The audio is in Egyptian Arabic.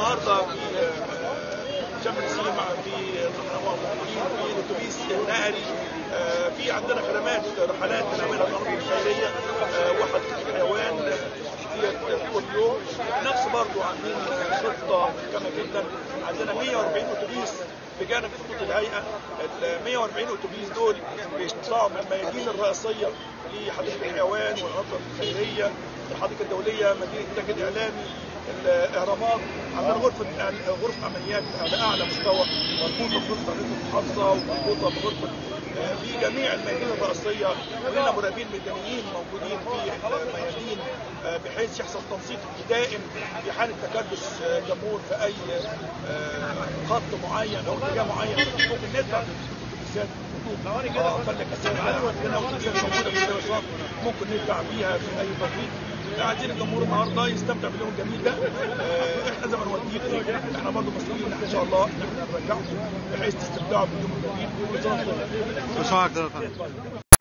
النهارده في شم السيما في في الاتوبيس النقلي آه، في عندنا خدمات رحلات بنعملها الارض الخيريه آه، وحديقه الحيوان ديت كل يوم نفس برضو عاملين خطه محكمه جدا عندنا 140 اتوبيس بجانب خطوط الهيئه ال 140 اتوبيس دول بيطلعوا من الميادين الرئيسيه لحديقه الحيوان والارض الخيريه الحديقه الدوليه مدينه التاج الاعلامي الاهرامات عندنا غرفه غرفه عمليات على اعلى مستوى مربوطه بغرفه رئيس المحافظه ومربوطه بغرفه في جميع الميادين الرئيسيه ولنا مراقبين ميدانيين موجودين في الميادين بحيث يحصل تنسيق دائم في حاله تكدس جمهور في اي خط معين او اتجاه معين ممكن ندفع بالاتوبيسات فلك عندنا اتوبيسات موجوده في الدراسات ممكن ندفع بيها في اي توقيت عايزين الجمهور النهارده يستمتع باليوم الجميل ده آه احنا زي ما نوديكم احنا برضه مسؤولين ان شاء الله ان احنا نرجعكم بحيث تستمتعوا باليوم الجميل وصلك